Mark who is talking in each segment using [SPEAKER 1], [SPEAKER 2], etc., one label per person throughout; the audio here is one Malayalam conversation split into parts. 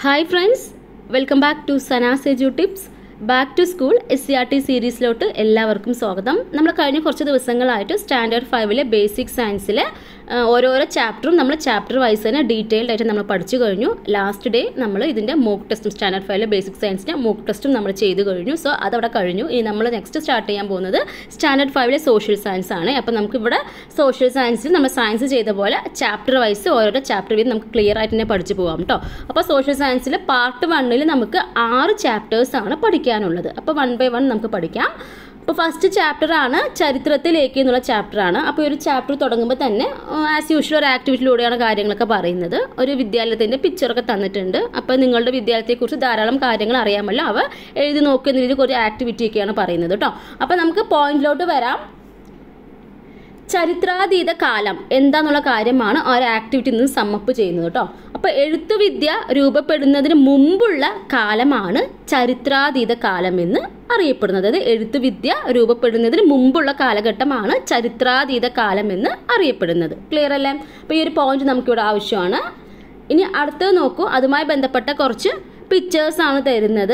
[SPEAKER 1] hi friends welcome back to Sana's edu tips back to school S C R T സീരീസിലോട്ട് എല്ലാവർക്കും സ്വാഗതം നമ്മൾ കഴിഞ്ഞ കുറച്ച് ദിവസങ്ങളായിട്ട് സ്റ്റാൻഡേർഡ് ഫൈവിലെ ബേസിക് സയൻസിലെ ഓരോരോ ചാപ്റ്ററും നമ്മൾ ചാപ്റ്റർ വൈസ് തന്നെ ഡീറ്റെയിൽഡ് ആയിട്ട് നമ്മൾ പഠിച്ചു കഴിഞ്ഞു ലാസ്റ്റ് ഡേ നമ്മൾ ഇതിൻ്റെ മോക്ക് ടെസ്റ്റും സ്റ്റാൻഡേർഡ് ഫൈവിലെ ബേസിക് സയൻസിൻ്റെ മോക്ക് ടെസ്റ്റും നമ്മൾ ചെയ്ത് കഴിഞ്ഞു സോ അതവിടെ കഴിഞ്ഞു ഇനി നമ്മൾ നെക്സ്റ്റ് സ്റ്റാർട്ട് ചെയ്യാൻ പോകുന്നത് സ്റ്റാൻഡേർഡ് ഫൈവിലെ സോഷ്യൽ സയൻസ് ആണ് അപ്പോൾ നമുക്കിവിടെ സോഷ്യൽ സയൻസിൽ നമ്മൾ സയൻസ് ചെയ്ത പോലെ ചാപ്റ്റർ വൈസ് ഓരോരോ ചാപ്റ്റർ വീതം നമുക്ക് ക്ലിയർ ആയിട്ട് തന്നെ പഠിച്ചു പോകാം കേട്ടോ അപ്പോൾ സോഷ്യൽ സയൻസിൽ പാർട്ട് വണ്ണിൽ നമുക്ക് ആറ് ചാപ്റ്റേഴ്സ് ആണ് പഠിക്കാനുള്ളത് അപ്പോൾ വൺ ബൈ വൺ നമുക്ക് പഠിക്കാം അപ്പോൾ ഫസ്റ്റ് ചാപ്റ്റർ ആണ് ചരിത്രത്തിലേക്ക് എന്നുള്ള ചാപ്റ്റർ ആണ് അപ്പോൾ ഈ ഒരു ചാപ്റ്റർ തുടങ്ങുമ്പോൾ തന്നെ ആസ് യൂഷ്വൽ ഒരു ആക്ടിവിറ്റിയിലൂടെയാണ് കാര്യങ്ങളൊക്കെ പറയുന്നത് ഒരു വിദ്യാലയത്തിൻ്റെ പിക്ചറൊക്കെ തന്നിട്ടുണ്ട് അപ്പോൾ നിങ്ങളുടെ വിദ്യാലയത്തെക്കുറിച്ച് ധാരാളം കാര്യങ്ങൾ അറിയാമല്ലോ അവ എഴുതി നോക്കുന്ന രീതിയിൽ ഒരു ആക്ടിവിറ്റിയൊക്കെയാണ് പറയുന്നത് കേട്ടോ അപ്പോൾ നമുക്ക് പോയിന്റിലോട്ട് വരാം ചരിത്രാതീത കാലം എന്താന്നുള്ള കാര്യമാണ് ആ ഒരു ആക്ടിവിറ്റി നിന്ന് സമ്മപ്പ് ചെയ്യുന്നത് കേട്ടോ അപ്പോൾ എഴുത്തുവിദ്യ രൂപപ്പെടുന്നതിന് മുമ്പുള്ള കാലമാണ് ചരിത്രാതീത കാലം എന്ന് അറിയപ്പെടുന്നത് അതായത് എഴുത്തുവിദ്യ രൂപപ്പെടുന്നതിന് മുമ്പുള്ള കാലഘട്ടമാണ് ചരിത്രാതീത കാലം എന്ന് അറിയപ്പെടുന്നത് ക്ലിയർ അല്ലേ അപ്പോൾ ഈ ഒരു പോയിന്റ് നമുക്കിവിടെ ആവശ്യമാണ് ഇനി അടുത്തത് നോക്കൂ അതുമായി ബന്ധപ്പെട്ട കുറച്ച് പിക്ചേഴ്സാണ് തരുന്നത്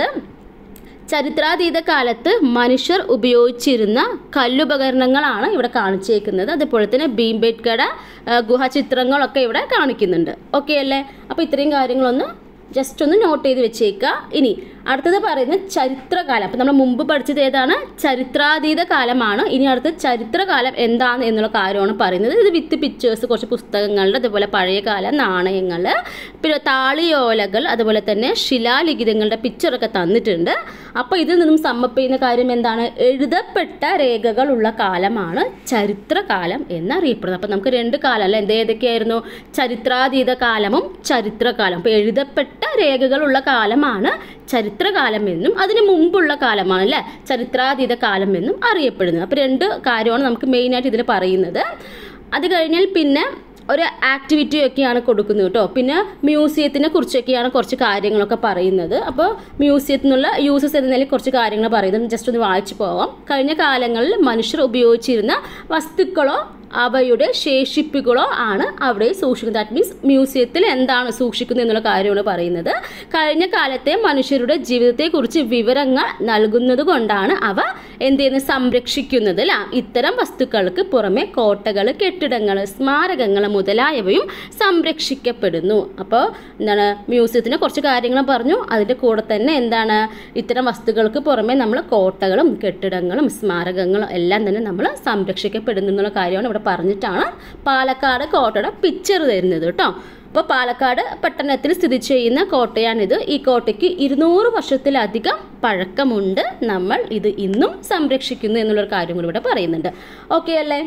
[SPEAKER 1] ചരിത്രാതീത കാലത്ത് മനുഷ്യർ ഉപയോഗിച്ചിരുന്ന കല്ലുപകരണങ്ങളാണ് ഇവിടെ കാണിച്ചേക്കുന്നത് അതുപോലെ തന്നെ ഭീംബേഡ്കട ഗുഹചിത്രങ്ങളൊക്കെ ഇവിടെ കാണിക്കുന്നുണ്ട് ഓക്കെ അല്ലേ അപ്പോൾ ഇത്രയും കാര്യങ്ങളൊന്ന് ജസ്റ്റ് ഒന്ന് നോട്ട് ചെയ്ത് വെച്ചേക്കുക ഇനി അടുത്തത് പറയുന്നത് ചരിത്രകാലം അപ്പം നമ്മൾ മുമ്പ് പഠിച്ചത് ഏതാണ് ചരിത്രാതീത കാലമാണ് ഇനി അടുത്ത ചരിത്രകാലം എന്താണ് എന്നുള്ള കാര്യമാണ് പറയുന്നത് ഇത് വിത്ത് പിക്ചേഴ്സ് കുറച്ച് പുസ്തകങ്ങളുടെ അതുപോലെ പഴയകാല നാണയങ്ങൾ പിന്നെ താളിയോലകൾ അതുപോലെ തന്നെ ശിലാലിഖിതങ്ങളുടെ പിക്ചറൊക്കെ തന്നിട്ടുണ്ട് അപ്പോൾ ഇതിൽ നിന്നും സമ്മപ്പ് ചെയ്യുന്ന കാര്യം എന്താണ് എഴുതപ്പെട്ട രേഖകളുള്ള കാലമാണ് ചരിത്രകാലം എന്നറിയപ്പെടുന്നത് അപ്പോൾ നമുക്ക് രണ്ട് കാലം അല്ല എന്ത് ഏതൊക്കെയായിരുന്നു ചരിത്രാതീത കാലമും ചരിത്രകാലം അപ്പോൾ എഴുതപ്പെട്ട രേഖകളുള്ള കാലമാണ് ചരിത്രകാലം എന്നും അതിന് മുമ്പുള്ള കാലമാണ് അല്ലേ ചരിത്രാതീത കാലം എന്നും അറിയപ്പെടുന്നത് അപ്പോൾ രണ്ട് കാര്യമാണ് നമുക്ക് മെയിനായിട്ട് ഇതിൽ പറയുന്നത് അത് കഴിഞ്ഞാൽ പിന്നെ ഒരു ആക്ടിവിറ്റി ഒക്കെയാണ് കൊടുക്കുന്നത് കേട്ടോ പിന്നെ മ്യൂസിയത്തിനെ കുറിച്ചൊക്കെയാണ് കുറച്ച് കാര്യങ്ങളൊക്കെ പറയുന്നത് അപ്പോൾ മ്യൂസിയത്തിൽ നിന്നുള്ള യൂസസ് എന്ന നിലയിൽ കുറച്ച് കാര്യങ്ങൾ പറയുന്നത് ജസ്റ്റ് ഒന്ന് വായിച്ചു പോവാം കഴിഞ്ഞ കാലങ്ങളിൽ മനുഷ്യർ ഉപയോഗിച്ചിരുന്ന വസ്തുക്കളോ അവയുടെ ശേഷിപ്പുകളോ ആണ് അവിടെ സൂക്ഷിക്കുന്നത് ദാറ്റ് മീൻസ് മ്യൂസിയത്തിൽ എന്താണ് സൂക്ഷിക്കുന്നത് എന്നുള്ള കാര്യമാണ് പറയുന്നത് കഴിഞ്ഞ കാലത്തെ മനുഷ്യരുടെ ജീവിതത്തെക്കുറിച്ച് വിവരങ്ങൾ നൽകുന്നത് കൊണ്ടാണ് അവ എന്ത് ചെയ്യുന്നത് സംരക്ഷിക്കുന്നത് അല്ല ഇത്തരം വസ്തുക്കൾക്ക് പുറമെ കോട്ടകൾ കെട്ടിടങ്ങൾ സ്മാരകങ്ങൾ മുതലായവയും സംരക്ഷിക്കപ്പെടുന്നു അപ്പോൾ എന്താണ് മ്യൂസിയത്തിൻ്റെ കുറച്ച് കാര്യങ്ങൾ പറഞ്ഞു അതിൻ്റെ കൂടെ തന്നെ എന്താണ് ഇത്തരം വസ്തുക്കൾക്ക് പുറമെ നമ്മൾ കോട്ടകളും കെട്ടിടങ്ങളും സ്മാരകങ്ങളും എല്ലാം തന്നെ നമ്മൾ സംരക്ഷിക്കപ്പെടുന്നു എന്നുള്ള കാര്യമാണ് ഇവിടെ പറഞ്ഞിട്ടാണ് പാലക്കാട് കോട്ടയുടെ പിക്ചർ തരുന്നത് കേട്ടോ അപ്പോൾ പാലക്കാട് പട്ടണത്തിൽ സ്ഥിതി ചെയ്യുന്ന കോട്ടയാണിത് ഈ കോട്ടയ്ക്ക് ഇരുന്നൂറ് വർഷത്തിലധികം പഴക്കമുണ്ട് നമ്മൾ ഇത് ഇന്നും സംരക്ഷിക്കുന്നു എന്നുള്ളൊരു കാര്യം കൂടി ഇവിടെ പറയുന്നുണ്ട് ഓക്കെ അല്ലേ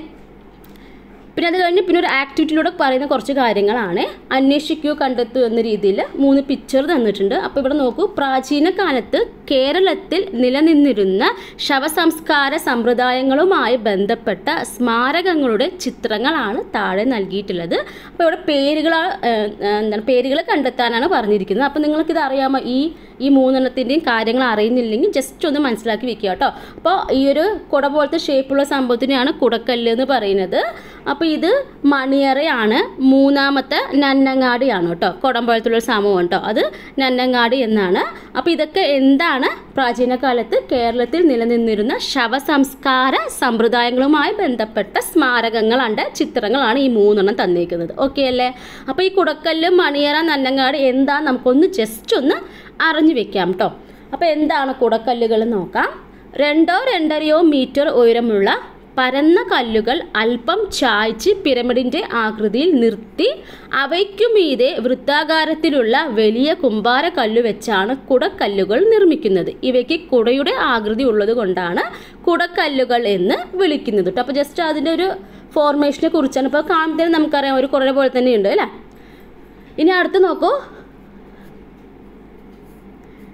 [SPEAKER 1] പിന്നെ അത് കഴിഞ്ഞ് പിന്നെ ഒരു ആക്ടിവിറ്റിയിലൂടെ പറയുന്ന കുറച്ച് കാര്യങ്ങളാണ് അന്വേഷിക്കൂ കണ്ടെത്തൂ എന്ന രീതിയിൽ മൂന്ന് പിക്ചർ തന്നിട്ടുണ്ട് അപ്പോൾ ഇവിടെ നോക്കൂ പ്രാചീന കാലത്ത് കേരളത്തിൽ നിലനിന്നിരുന്ന ശവസംസ്കാര സമ്പ്രദായങ്ങളുമായി ബന്ധപ്പെട്ട സ്മാരകങ്ങളുടെ ചിത്രങ്ങളാണ് താഴെ നൽകിയിട്ടുള്ളത് അപ്പോൾ ഇവിടെ പേരുകൾ എന്താണ് പേരുകൾ കണ്ടെത്താനാണ് പറഞ്ഞിരിക്കുന്നത് അപ്പോൾ നിങ്ങൾക്കിത് അറിയാമോ ഈ ഈ മൂന്നെണ്ണത്തിൻ്റെയും കാര്യങ്ങൾ അറിയുന്നില്ലെങ്കിൽ ജസ്റ്റ് ഒന്ന് മനസ്സിലാക്കി വെക്കുക കേട്ടോ അപ്പോൾ ഈ ഒരു കുട പോലത്തെ ഷേപ്പുള്ള സംഭവത്തിനെയാണ് കുടക്കല്ല് എന്ന് പറയുന്നത് അപ്പോൾ ഇത് മണിയറയാണ് മൂന്നാമത്തെ നന്നങ്ങാടിയാണ് കേട്ടോ കുടം പോലത്തുള്ള സംഭവം കേട്ടോ അത് നന്നങ്ങാടി എന്നാണ് അപ്പോൾ ഇതൊക്കെ എന്താണ് പ്രാചീന കാലത്ത് കേരളത്തിൽ നിലനിന്നിരുന്ന ശവസംസ്കാര സമ്പ്രദായങ്ങളുമായി ബന്ധപ്പെട്ട സ്മാരകങ്ങളുണ്ട് ചിത്രങ്ങളാണ് ഈ മൂന്നെണ്ണം തന്നേക്കുന്നത് ഓക്കെ അല്ലേ അപ്പോൾ ഈ കുടക്കല്ല് മണിയറ നന്നങ്ങാടി എന്താ നമുക്കൊന്ന് ജസ്റ്റ് ഒന്ന് അറിഞ്ഞു വെക്കാം കേട്ടോ അപ്പോൾ എന്താണ് കുടക്കല്ലുകൾ നോക്കാം രണ്ടോ രണ്ടരയോ മീറ്റർ ഉയരമുള്ള പരന്ന കല്ലുകൾ അല്പം ചായ്ച്ച് പിരമിഡിൻ്റെ ആകൃതിയിൽ നിർത്തി അവയ്ക്കുമീതെ വൃത്താകാരത്തിലുള്ള വലിയ കുമ്പാര കല്ലു വെച്ചാണ് കുടക്കല്ലുകൾ നിർമ്മിക്കുന്നത് ഇവയ്ക്ക് കുടയുടെ ആകൃതി ഉള്ളത് കൊണ്ടാണ് കുടക്കല്ലുകൾ എന്ന് വിളിക്കുന്നത് കേട്ടോ അപ്പോൾ ജസ്റ്റ് അതിൻ്റെ ഒരു ഫോർമേഷനെ കുറിച്ചാണ് ഇപ്പോൾ കാണുന്നതിന് നമുക്കറിയാം ഒരു കുറേ പോലെ തന്നെ ഉണ്ട് അല്ലേ ഇനി അടുത്ത് നോക്കൂ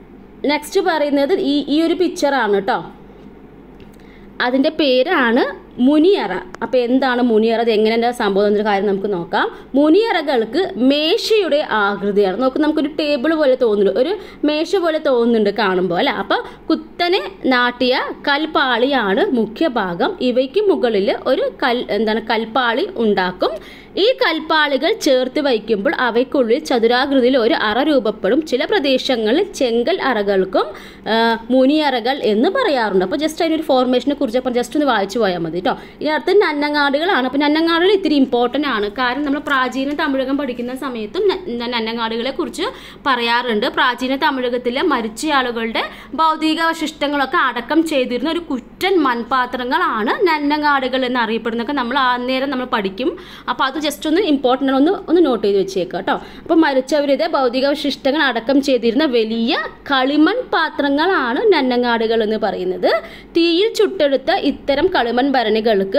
[SPEAKER 1] നെക്സ്റ്റ് പറയുന്നത് ഈ ഈ ഒരു പിക്ചറാണ് കേട്ടോ അതിൻ്റെ പേരാണ് മുനിയറ അപ്പോൾ എന്താണ് മുനിയറ അത് എങ്ങനെ സംഭവം എന്നൊരു കാര്യം നമുക്ക് നോക്കാം മുനിയറകൾക്ക് മേശയുടെ ആകൃതിയാണ് നോക്ക് നമുക്കൊരു ടേബിൾ പോലെ തോന്നുന്നു ഒരു മേശ പോലെ തോന്നുന്നുണ്ട് കാണുമ്പോൾ അല്ലേ അപ്പോൾ കുത്തനെ നാട്ടിയ കൽപ്പാളിയാണ് മുഖ്യ ഭാഗം ഇവയ്ക്ക് മുകളിൽ ഒരു കൽ എന്താണ് കൽപ്പാളി ഉണ്ടാക്കും ഈ കൽപ്പാളികൾ ചേർത്ത് വയ്ക്കുമ്പോൾ അവയ്ക്കുള്ളിൽ ചതുരാകൃതിയിൽ ഒരു അറ രൂപപ്പെടും ചില പ്രദേശങ്ങളിൽ ചെങ്കൽ അറകൾക്കും ആ, മുനിയറകൾ എന്ന് പറയാറുണ്ട് അപ്പോൾ ജസ്റ്റ് അതിനൊരു ഫോർമേഷനെ കുറിച്ച് അപ്പോൾ ജസ്റ്റ് ഒന്ന് വായിച്ചു പോയാൽ മതി കേട്ടോ ഇനി അടുത്ത് നന്നങ്ങാടുകളാണ് അപ്പോൾ നന്നങ്ങാടുകൾ ഇത്തിരി ഇമ്പോർട്ടൻ്റ് ആണ് കാരണം നമ്മൾ പ്രാചീന തമിഴകം പഠിക്കുന്ന സമയത്തും ന- ന- നന്നങ്ങാടുകളെ കുറിച്ച് പറയാറുണ്ട് പ്രാചീന തമിഴകത്തിലെ മരിച്ചയാളുകളുടെ ഭൗതികാവശിഷ്ടങ്ങളൊക്കെ അടക്കം ചെയ്തിരുന്ന ഒരു കുറ്റൻ മൺപാത്രങ്ങളാണ് നന്നങ്ങാടുകൾ എന്ന് അറിയപ്പെടുന്നതൊക്കെ നമ്മൾ അന്നേരം നമ്മൾ പഠിക്കും അപ്പോൾ അത് ജസ്റ്റ് ഒന്ന് ഇമ്പോർട്ടൻ്റ് ഒന്ന് ഒന്ന് നോട്ട് ചെയ്ത് വെച്ചേക്കാം കേട്ടോ അപ്പോൾ മരിച്ചവരുടെ ഭൗതികാവശിഷ്ടങ്ങൾ അടക്കം ചെയ്തിരുന്ന വലിയ കളിമൺ പാത്രങ്ങളാണ് നന്നങ്ങാടുകൾ എന്ന് പറയുന്നത് തീയിൽ ചുട്ടെടുത്ത ഇത്തരം കളിമൺ ഭരണികൾക്ക്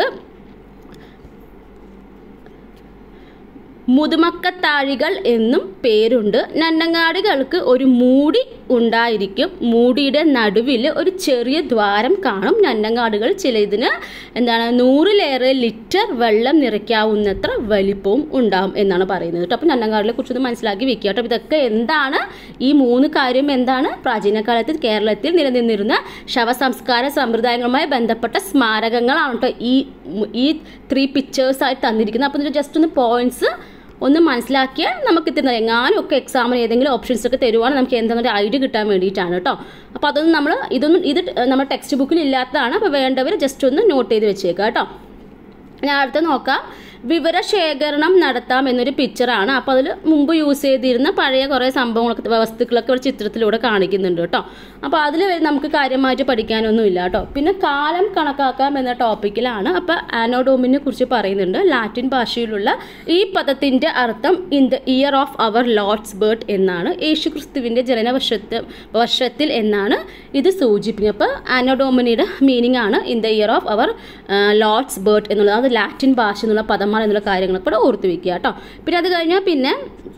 [SPEAKER 1] മുതുമക്കത്താഴികൾ എന്നും പേരുണ്ട് നന്നങ്ങാടുകൾക്ക് ഒരു മൂടി ഉണ്ടായിരിക്കും മൂടിയുടെ നടുവിൽ ഒരു ചെറിയ ദ്വാരം കാണും നന്നങ്ങാടുകൾ ചില ഇതിന് എന്താണ് നൂറിലേറെ ലിറ്റർ വെള്ളം നിറയ്ക്കാവുന്നത്ര വലിപ്പവും ഉണ്ടാവും എന്നാണ് പറയുന്നത് കേട്ടോ അപ്പോൾ നന്നങ്ങാടുകളെ കുറിച്ചൊന്ന് മനസ്സിലാക്കി വെക്കുക കേട്ടോ അപ്പോൾ ഇതൊക്കെ എന്താണ് ഈ മൂന്ന് കാര്യം എന്താണ് പ്രാചീന കാലത്തിൽ കേരളത്തിൽ നിലനിന്നിരുന്ന ശവസംസ്കാര സമ്പ്രദായങ്ങളുമായി ബന്ധപ്പെട്ട സ്മാരകങ്ങളാണ് കേട്ടോ ഈ ഈ ത്രീ പിക്ചേഴ്സായിട്ട് തന്നിരിക്കുന്നത് അപ്പോൾ ജസ്റ്റ് ഒന്ന് പോയിന്റ്സ് ഒന്ന് മനസ്സിലാക്കിയാൽ നമുക്ക് ഇത്തിരി എങ്ങാനും ഒക്കെ എക്സാമിന് ഏതെങ്കിലും ഓപ്ഷൻസ് ഒക്കെ തരുവാണെങ്കിൽ നമുക്ക് എന്തെങ്കിലും ഒരു ഐഡിയ കിട്ടാൻ വേണ്ടിയിട്ടാണ് കേട്ടോ അപ്പോൾ അതൊന്നും നമ്മൾ ഇതൊന്നും ഇത് നമ്മുടെ ടെക്സ്റ്റ് ബുക്കിൽ ഇല്ലാത്തതാണ് അപ്പോൾ വേണ്ടവർ ജസ്റ്റ് ഒന്ന് നോട്ട് ചെയ്ത് വെച്ചേക്കുക കേട്ടോ ഞാൻ അടുത്ത നോക്കാം വിവരശേഖരണം നടത്താം എന്നൊരു പിക്ചറാണ് അപ്പോൾ അതിൽ മുമ്പ് യൂസ് ചെയ്തിരുന്ന പഴയ കുറേ സംഭവങ്ങളൊക്കെ വസ്തുക്കളൊക്കെ ഒരു ചിത്രത്തിലൂടെ കാണിക്കുന്നുണ്ട് കേട്ടോ അപ്പോൾ അതിൽ നമുക്ക് കാര്യമായിട്ട് പഠിക്കാനൊന്നുമില്ല കേട്ടോ പിന്നെ കാലം കണക്കാക്കാം എന്ന ടോപ്പിക്കിലാണ് അപ്പോൾ ആനോഡോമിനെ കുറിച്ച് പറയുന്നുണ്ട് ലാറ്റിൻ ഭാഷയിലുള്ള ഈ പദത്തിൻ്റെ അർത്ഥം in the year of our lord's birth എന്നാണ് യേശു ക്രിസ്തുവിൻ്റെ ജനനവർഷത്ത് വർഷത്തിൽ എന്നാണ് ഇത് സൂചിപ്പിക്കുന്നത് അപ്പോൾ ആനോഡോമിനിയുടെ മീനിങ് ആണ് in the year of our lord's birth എന്നുള്ളത് അത് ലാറ്റിൻ ഭാഷ എന്നുള്ള പദമാണ് എന്നുള്ള കാര്യങ്ങളൊക്കെ കൂടെ ഓർത്ത് വെക്കുക കേട്ടോ പിന്നെ അത് കഴിഞ്ഞാൽ പിന്നെ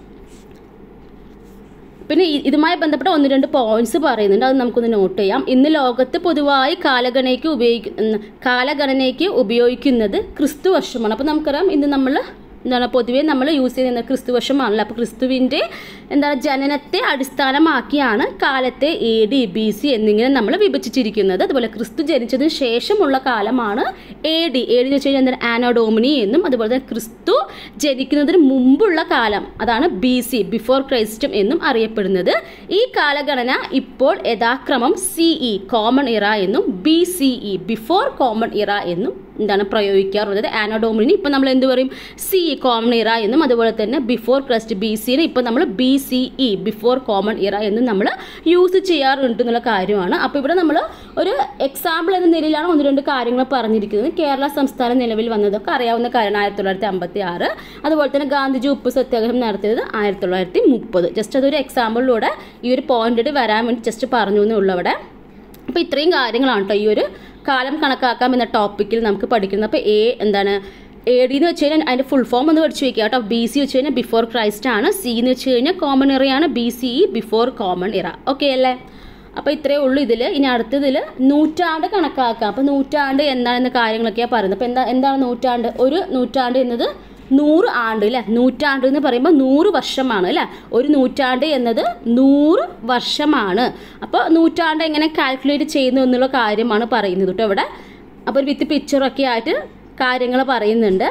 [SPEAKER 1] പിന്നെ ഇ- ഇതുമായി ബന്ധപ്പെട്ട ഒന്ന് രണ്ട് പോയിന്റ്സ് പറയുന്നുണ്ട് അത് നമുക്കൊന്ന് നോട്ട് ചെയ്യാം ഇന്ന് ലോകത്ത് പൊതുവായി കാലഗണനയ്ക്ക് ഉപയോഗിക്കുന്ന കാലഗണനയ്ക്ക് ഉപയോഗിക്കുന്നത് ക്രിസ്തു വർഷമാണ് അപ്പോൾ നമുക്കറിയാം ഇന്ന് നമ്മൾ എന്താണ് പൊതുവേ നമ്മൾ യൂസ് ചെയ്യുന്ന ക്രിസ്തു വർഷമാണല്ലോ അപ്പോൾ ക്രിസ്തുവിൻ്റെ എന്താണ് ജനനത്തെ അടിസ്ഥാനമാക്കിയാണ് കാലത്തെ എ ഡി ബി സി എന്നിങ്ങനെ നമ്മൾ വിഭജിച്ചിരിക്കുന്നത് അതുപോലെ ക്രിസ്തു ജനിച്ചതിന് ശേഷമുള്ള കാലമാണ് എ ഡി എ ഡി എന്ന് വെച്ച് കഴിഞ്ഞാൽ എന്താണ് ആനോഡോമിനി എന്നും അതുപോലെ തന്നെ ക്രിസ്തു ജനിക്കുന്നതിന് മുമ്പുള്ള കാലം അതാണ് ബി സി ബിഫോർ ക്രൈസ്റ്റും എന്നും അറിയപ്പെടുന്നത് ഈ കാലഗണന ഇപ്പോൾ യഥാക്രമം സി ഇ കോമൺ ഇറ എന്നും B C E before common era എന്നും എന്താണ് പ്രയോഗിക്കാറുള്ളത് ആനോഡോമിനി ഇപ്പം നമ്മൾ എന്ത് പറയും സി ഇ കോമൺ ഇറ എന്നും അതുപോലെ തന്നെ ബിഫോർ ക്രൈസ്റ്റ് ബി സിന് ഇപ്പം നമ്മൾ B C E before common era എന്നും നമ്മൾ യൂസ് ചെയ്യാറുണ്ട് എന്നുള്ള കാര്യമാണ് അപ്പോൾ ഇവിടെ നമ്മൾ ഒരു എക്സാമ്പിൾ എന്ന നിലയിലാണ് ഒന്ന് രണ്ട് കാര്യങ്ങൾ പറഞ്ഞിരിക്കുന്നത് കേരള സംസ്ഥാനം നിലവിൽ വന്നതൊക്കെ അറിയാവുന്ന കാര്യമാണ് ആയിരത്തി തൊള്ളായിരത്തി അമ്പത്തി ആറ് അതുപോലെ തന്നെ ഗാന്ധിജി ഉപ്പ് സത്യാഗ്രഹം നടത്തിയത് ആയിരത്തി തൊള്ളായിരത്തി മുപ്പത് ജസ്റ്റ് അതൊരു എക്സാമ്പിളിലൂടെ ഈ ഒരു പോയിന്റ് വരാൻ വേണ്ടി ജസ്റ്റ് പറഞ്ഞു എന്നേ ഉള്ളൂ അവിടെ അപ്പോൾ ഇത്രയും കാര്യങ്ങളാണ് കേട്ടോ ഈ ഒരു കാലം കണക്കാക്കാം എന്ന ടോപ്പിക്കിൽ നമുക്ക് പഠിക്കുന്നത് അപ്പോൾ എ എന്താണ് എ ഡി എന്ന് വെച്ച് കഴിഞ്ഞാൽ അതിൻ്റെ ഫുൾ ഫോം ഒന്ന് പഠിച്ചു വെക്കുക കേട്ടോ ബി സി വെച്ച് കഴിഞ്ഞാൽ ബിഫോർ ക്രൈസ്റ്റ് ആണ് സി എന്ന് വെച്ച് കഴിഞ്ഞാൽ കോമൺ ഇറയാണ് B C E before common era okay അല്ലേ അപ്പോൾ ഇത്രയേ ഉള്ളൂ ഇതിൽ ഇനി അടുത്തതിൽ നൂറ്റാണ്ട് കണക്കാക്കാം അപ്പോൾ നൂറ്റാണ്ട് എന്താണെന്ന കാര്യങ്ങളൊക്കെയാണ് പറയുന്നത് അപ്പോൾ എന്താ എന്താണ് നൂറ്റാണ്ട് ഒരു നൂറ്റാണ്ട് എന്നത് നൂറ് ആണ്ട് അല്ലേ നൂറ്റാണ്ട് എന്ന് പറയുമ്പോൾ നൂറ് വർഷമാണ് അല്ലേ ഒരു നൂറ്റാണ്ട് എന്നത് നൂറ് വർഷമാണ് അപ്പോൾ നൂറ്റാണ്ട് എങ്ങനെ കാൽക്കുലേറ്റ് ചെയ്യുന്നു എന്നുള്ള കാര്യമാണ് പറയുന്നത് കേട്ടോ ഇവിടെ അപ്പോൾ ഒരു വിത്ത് പിക്ചറൊക്കെ ആയിട്ട് കാര്യങ്ങൾ പറയുന്നുണ്ട്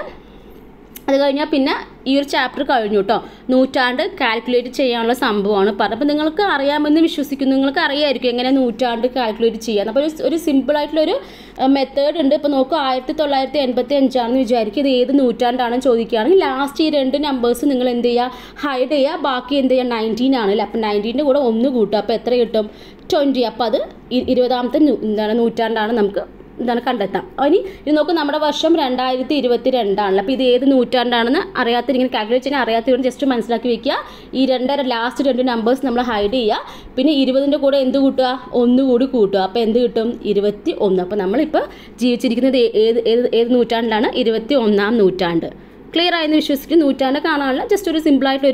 [SPEAKER 1] അത് കഴിഞ്ഞാൽ പിന്നെ ഈ ഒരു ചാപ്റ്റർ കഴിഞ്ഞു കേട്ടോ നൂറ്റാണ്ട് കാൽക്കുലേറ്റ് ചെയ്യാനുള്ള സംഭവമാണ് പറഞ്ഞത് അപ്പോൾ നിങ്ങൾക്ക് അറിയാമെന്ന് വിശ്വസിക്കുന്നു നിങ്ങൾക്ക് അറിയായിരിക്കും എങ്ങനെ നൂറ്റാണ്ട് കാൽക്കുലേറ്റ് ചെയ്യാൻ അപ്പോൾ ഒരു ഒരു സിമ്പിളായിട്ടുള്ളൊരു മെത്തേഡ് ഉണ്ട് ഇപ്പോൾ നോക്കൂ ആയിരത്തി തൊള്ളായിരത്തി എൺപത്തി അഞ്ചാണെന്ന് വിചാരിക്കും ഇത് ഏത് നൂറ്റാണ്ടാണെന്ന് ചോദിക്കുകയാണെങ്കിൽ ലാസ്റ്റ് ഈ രണ്ട് നമ്പേഴ്സ് നിങ്ങൾ എന്ത് ചെയ്യുക ഹൈഡ് ചെയ്യുക ബാക്കി എന്ത് ചെയ്യുക നയൻറ്റീൻ ആണല്ലേ അപ്പോൾ നയൻറ്റീൻ്റെ കൂടെ ഒന്ന് കൂട്ടുക അപ്പോൾ എത്ര കിട്ടും ട്വൻറ്റി അപ്പോൾ അത് ഇ- ഇരുപതാമത്തെ നൂ- എന്താണ് നൂറ്റാണ്ടാണ് നമുക്ക് എന്താണ് കണ്ടെത്താം ഇനി ഇത് നോക്കും നമ്മുടെ വർഷം രണ്ടായിരത്തി ഇരുപത്തി രണ്ടാണല്ലോ അപ്പോൾ ഇത് ഏത് നൂറ്റാണ്ടാണെന്ന് അറിയാത്ത ഇങ്ങനെ കാൽക്കുലേറ്റ് ചെയ്യാൻ അറിയാത്തവരും ജസ്റ്റ് മനസ്സിലാക്കി വെക്കുക ഈ രണ്ടര ലാസ്റ്റ് രണ്ട് നമ്പേഴ്സ് നമ്മൾ ഹൈഡ് ചെയ്യുക പിന്നെ ഇരുപതിൻ്റെ കൂടെ എന്ത് കൂട്ടുക ഒന്ന് കൂടി കൂട്ടുക അപ്പോൾ എന്ത് കിട്ടും ഇരുപത്തി ഒന്ന് അപ്പോൾ നമ്മളിപ്പോൾ ജീവിച്ചിരിക്കുന്നത് ഏ- ഏത് ഏത് ഏത് നൂറ്റാണ്ടിലാണ് ഇരുപത്തി ഒന്നാം നൂറ്റാണ്ട് ക്ലിയർ ആയെന്ന് വിശ്വസിക്കും നൂറ്റാണ്ട് കാണാനുള്ള ജസ്റ്റ് ഒരു സിമ്പിളായിട്ടൊരു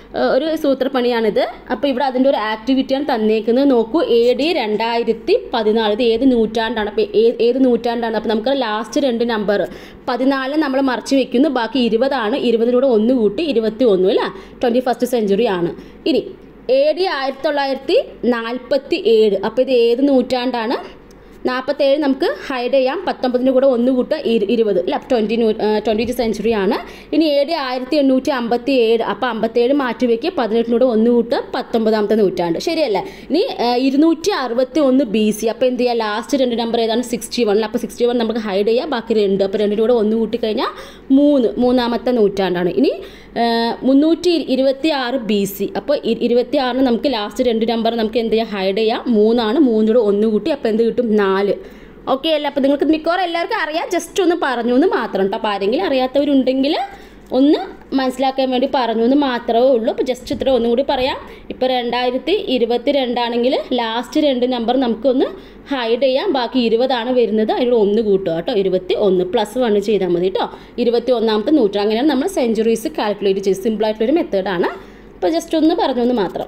[SPEAKER 1] ഏഹ്, ഒരു സൂത്രപ്പണിയാണിത് അപ്പോൾ ഇവിടെ അതിൻ്റെ ഒരു ആക്ടിവിറ്റിയാണ് തന്നേക്കുന്നത് നോക്കൂ എ ഡി രണ്ടായിരത്തി പതിനാല് ഇത് ഏത് നൂറ്റാണ്ടാണ് അപ്പോൾ ഏത് നൂറ്റാണ്ടാണ് അപ്പോൾ നമുക്ക് ലാസ്റ്റ് രണ്ട് നമ്പർ പതിനാലിന് നമ്മൾ മറച്ചു വെക്കുന്നു ബാക്കി ഇരുപതാണ് ഇരുപതിലൂടെ ഒന്ന് കൂട്ടി ഇരുപത്തി ഒന്ന് അല്ലേ ട്വൻറ്റി ഫസ്റ്റ് സെഞ്ചുറി ആണ് ഇനി എ ഡി ആയിരത്തി തൊള്ളായിരത്തി നാൽപ്പത്തി ഏഴ് അപ്പോൾ ഇത് ഏത് നൂറ്റാണ്ടാണ് നാൽപ്പത്തേഴ് നമുക്ക് ഹൈഡ് ചെയ്യാം പത്തൊമ്പതിൻ്റെ കൂടെ ഒന്ന് കൂട്ടുക ഇരു ഇരുപത് അല്ല ട്വൻറ്റി നൂ ട്വൻറ്റി സെഞ്ചുറി ആണ് ഇനി എ ഡി ആയിരത്തി എണ്ണൂറ്റി അമ്പത്തി ഏഴ് അപ്പോൾ അമ്പത്തേഴ് മാറ്റി വയ്ക്കുക പതിനെട്ടിനൂടെ ഒന്ന് കൂട്ടുക പത്തൊമ്പതാമത്തെ നൂറ്റാണ്ട് ശരിയല്ലേ ഇനി ഇരുന്നൂറ്റി അറുപത്തി ഒന്ന് ബി സി അപ്പോൾ എന്ത് ചെയ്യുക ലാസ്റ്റ് രണ്ട് നമ്പർ ഏതാണ് സിക്സ്റ്റി വൺ അപ്പോൾ സിക്സ്റ്റി വൺ നമുക്ക് ഹൈഡ് ചെയ്യാം ബാക്കി രണ്ട് അപ്പോൾ രണ്ടിൻ്റെ കൂടെ ഒന്ന് കൂട്ടി കഴിഞ്ഞാൽ മൂന്ന് മൂന്നാമത്തെ നൂറ്റാണ്ടാണ് ഇനി മുന്നൂറ്റി ഇരുപത്തി ആറ് ബി സി അപ്പോൾ ഇരുപത്തി ആറിന് നമുക്ക് ലാസ്റ്റ് രണ്ട് നമ്പർ നമുക്ക് എന്ത് ചെയ്യാം ഹൈഡ് ചെയ്യാം മൂന്നാണ് മൂന്നിലൂടെ ഒന്ന് കൂട്ടി അപ്പോൾ എന്ത് കിട്ടും നാല് ഓക്കെ അല്ല അപ്പോൾ നിങ്ങൾക്ക് മിക്കവാറും എല്ലാവർക്കും അറിയാം ജസ്റ്റ് ഒന്ന് പറഞ്ഞു എന്ന് മാത്രം കേട്ടോ അപ്പോൾ ആരെങ്കിലും അറിയാത്തവരുണ്ടെങ്കിൽ ഒന്ന് മനസ്സിലാക്കാൻ വേണ്ടി പറഞ്ഞു എന്ന് മാത്രമേ ഉള്ളൂ അപ്പോൾ ജസ്റ്റ് ഇത്ര ഒന്നും കൂടി പറയാം ഇപ്പോൾ രണ്ടായിരത്തി ഇരുപത്തി രണ്ടാണെങ്കിൽ ലാസ്റ്റ് രണ്ട് നമ്പർ നമുക്കൊന്ന് ഹൈഡ് ചെയ്യാം ബാക്കി ഇരുപതാണ് വരുന്നത് അതിനോട് ഒന്ന് കൂട്ടുക കേട്ടോ ഇരുപത്തി ഒന്ന് പ്ലസ് വൺ ചെയ്താൽ മതി കേട്ടോ ഇരുപത്തി ഒന്നാമത്തെ നൂറ്റാണ്ട് അങ്ങനെയാണ് നമ്മൾ സെഞ്ചുറീസ് കാൽക്കുലേറ്റ് ചെയ്ത് സിമ്പിളായിട്ടുള്ളൊരു മെത്തേഡാണ് അപ്പോൾ ജസ്റ്റ് ഒന്ന് പറഞ്ഞു എന്ന് മാത്രം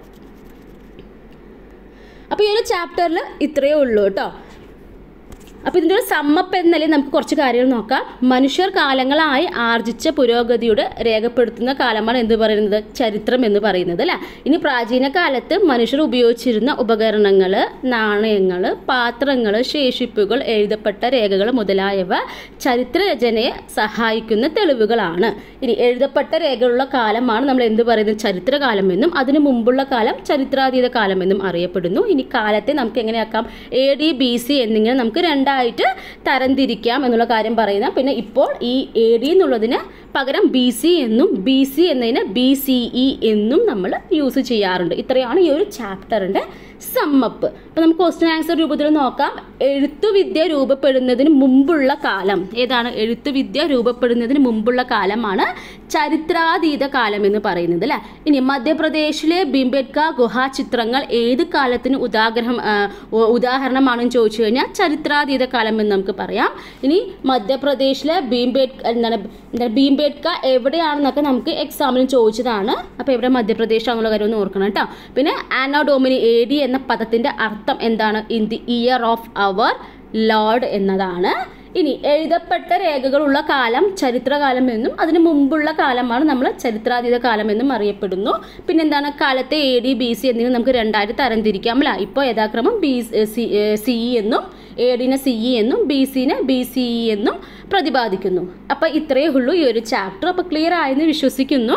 [SPEAKER 1] അപ്പോൾ ഈ ഒരു ചാപ്റ്ററിൽ ഇത്രയേ ഉള്ളൂ കേട്ടോ അപ്പോൾ ഇതിൻ്റെ ഒരു സമ്മപ്പ് എന്ന നിലയിൽ നമുക്ക് കുറച്ച് കാര്യങ്ങൾ നോക്കാം മനുഷ്യർ കാലങ്ങളായി ആർജിച്ച പുരോഗതിയുടെ രേഖപ്പെടുത്തുന്ന കാലമാണ് എന്ത് പറയുന്നത് ചരിത്രം എന്ന് പറയുന്നത് അല്ലേ ഇനി പ്രാചീന കാലത്ത് മനുഷ്യർ ഉപയോഗിച്ചിരുന്ന ഉപകരണങ്ങൾ നാണയങ്ങൾ പാത്രങ്ങൾ ശേഷിപ്പുകൾ എഴുതപ്പെട്ട രേഖകൾ മുതലായവ ചരിത്രരചനയെ സഹായിക്കുന്ന തെളിവുകളാണ് ഇനി എഴുതപ്പെട്ട രേഖകളുള്ള കാലമാണ് നമ്മൾ എന്ത് പറയുന്നത് ചരിത്രകാലം എന്നും അതിനു മുമ്പുള്ള കാലം ചരിത്രാതീത കാലം എന്നും അറിയപ്പെടുന്നു ഇനി കാലത്തെ നമുക്ക് എങ്ങനെയാക്കാം എ ഡി ബി സി എന്നിങ്ങനെ നമുക്ക് രണ്ടായിട്ട് തരംതിരിക്കാം എന്നുള്ള കാര്യം പറയുന്ന പിന്നെ ഇപ്പോൾ ഈ എ ഡി എന്നുള്ളതിന് പകരം ബി സി എന്നും ബി സി എന്നതിന് ബി സി ഇ എന്നും നമ്മൾ യൂസ് ചെയ്യാറുണ്ട് ഇത്രയാണ് ഈ ഒരു ചാപ്റ്ററിൻ്റെ സമ്മപ്പ് അപ്പോൾ നമുക്ക് ക്വസ്റ്റ്യൻ ആൻസർ രൂപത്തിൽ നോക്കാം എഴുത്തുവിദ്യ രൂപപ്പെടുന്നതിന് മുമ്പുള്ള കാലം ഏതാണ് എഴുത്തുവിദ്യ രൂപപ്പെടുന്നതിന് മുമ്പുള്ള കാലമാണ് ചരിത്രാതീത കാലം എന്ന് പറയുന്നത് അല്ലേ ഇനി മധ്യപ്രദേശിലെ ബിംബേദ്ക ഗുഹാ ചിത്രങ്ങൾ ഏത് കാലത്തിന് ഉദാഗ്രഹം ആ, ഉ- ഉദാഹരണമാണെന്ന് ചോദിച്ചു കഴിഞ്ഞാൽ ചരിത്രാതീത കാലം എന്ന് നമുക്ക് പറയാം ഇനി മധ്യപ്രദേശിലെ ഭീംബേഡ് എന്താണ് എന്താണ് ഭീംബേദ്ക എവിടെയാണെന്നൊക്കെ നമുക്ക് എക്സാമിന് ചോദിച്ചതാണ് അപ്പോൾ ഇവിടെ മധ്യപ്രദേശാണെന്നുള്ള കാര്യം ഒന്ന് ഓർക്കണം കേട്ടോ പിന്നെ ആനോഡോമിനി എ ഡി എന്ന പദത്തിൻ്റെ അർത്ഥം എന്താണ് in the year of our lord എന്നതാണ് ഇനി എഴുതപ്പെട്ട രേഖകളുള്ള കാലം ചരിത്രകാലം എന്നും അതിന് മുമ്പുള്ള കാലമാണ് നമ്മൾ ചരിത്രാതീത കാലം എന്നും അറിയപ്പെടുന്നു പിന്നെ എന്താണ് കാലത്തെ എ ഡി ബി സി എന്നിവ നമുക്ക് രണ്ടായിട്ട് തരംതിരിക്കാം അല്ല ഇപ്പോൾ യഥാക്രമം ബി സി സി ഇ എന്നും എ ഡിനെ സി ഇ എന്നും ബി സിനെ ബി സി ഇ എന്നും പ്രതിപാദിക്കുന്നു അപ്പോൾ ഇത്രയേ ഉള്ളൂ ഈ ഒരു ചാപ്റ്റർ അപ്പോൾ ക്ലിയർ ആയെന്ന് വിശ്വസിക്കുന്നു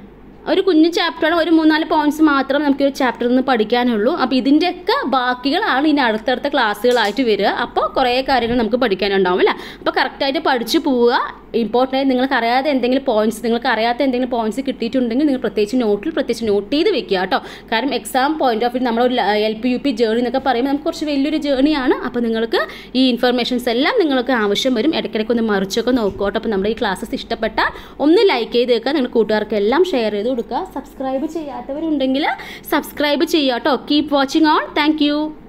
[SPEAKER 1] ഒരു കുഞ്ഞു ചാപ്റ്ററാണ് ഒരു മൂന്നാല് പോയിന്റ്സ് മാത്രം നമുക്ക് ഒരു ചാപ്റ്ററിൽ നിന്ന് പഠിക്കാനുള്ളൂ അപ്പോൾ ഇതിൻ്റെയൊക്കെ ബാക്കികളാണ് ഇനി അടുത്തടുത്ത ക്ലാസ്സുകളായിട്ട് വരിക അപ്പോൾ കുറേ കാര്യങ്ങൾ നമുക്ക് പഠിക്കാനുണ്ടാവും അല്ലേ അപ്പോൾ കറക്റ്റായിട്ട് പഠിച്ചു പോവുക ഇമ്പോർട്ടൻ്റ് ആയി നിങ്ങൾക്ക് അറിയാതെ എന്തെങ്കിലും പോയിന്റ്സ് നിങ്ങൾക്ക് അറിയാത്ത എന്തെങ്കിലും പോയിന്റ്സ് കിട്ടിയിട്ടുണ്ടെങ്കിൽ നിങ്ങൾ പ്രത്യേകിച്ച് നോട്ടിൽ പ്രത്യേകിച്ച് നോട്ട് ചെയ്ത് വെക്കുക കേട്ടോ കാരണം എക്സാം പോയിന്റ് ഓഫ് വ്യൂ നമ്മളൊരു L P U P journey എന്നൊക്കെ പറയുമ്പോൾ നമുക്ക് കുറച്ച് വലിയൊരു ജേണിയാണ് അപ്പോൾ നിങ്ങൾക്ക് ഈ ഇൻഫർമേഷൻസ് എല്ലാം നിങ്ങൾക്ക് ആവശ്യം വരും ഇടയ്ക്കിടയ്ക്ക് ഒന്ന് മറിച്ചൊക്കെ നോക്കുക അപ്പോൾ നമ്മുടെ ഈ ക്ലാസ്സസ് ഇഷ്ടപ്പെട്ടാൽ ഒന്ന് ലൈക്ക് ചെയ്ത് വെക്കുക നിങ്ങളുടെ കൂട്ടുകാർക്ക് എല്ലാം ഷെയർ ചെയ്ത് കൊടുക്കുക സബ്സ്ക്രൈബ് ചെയ്യാത്തവരുണ്ടെങ്കിൽ സബ്സ്ക്രൈബ് ചെയ്യുക കേട്ടോ കീപ് വാച്ചിങ് ഓൺ താങ്ക്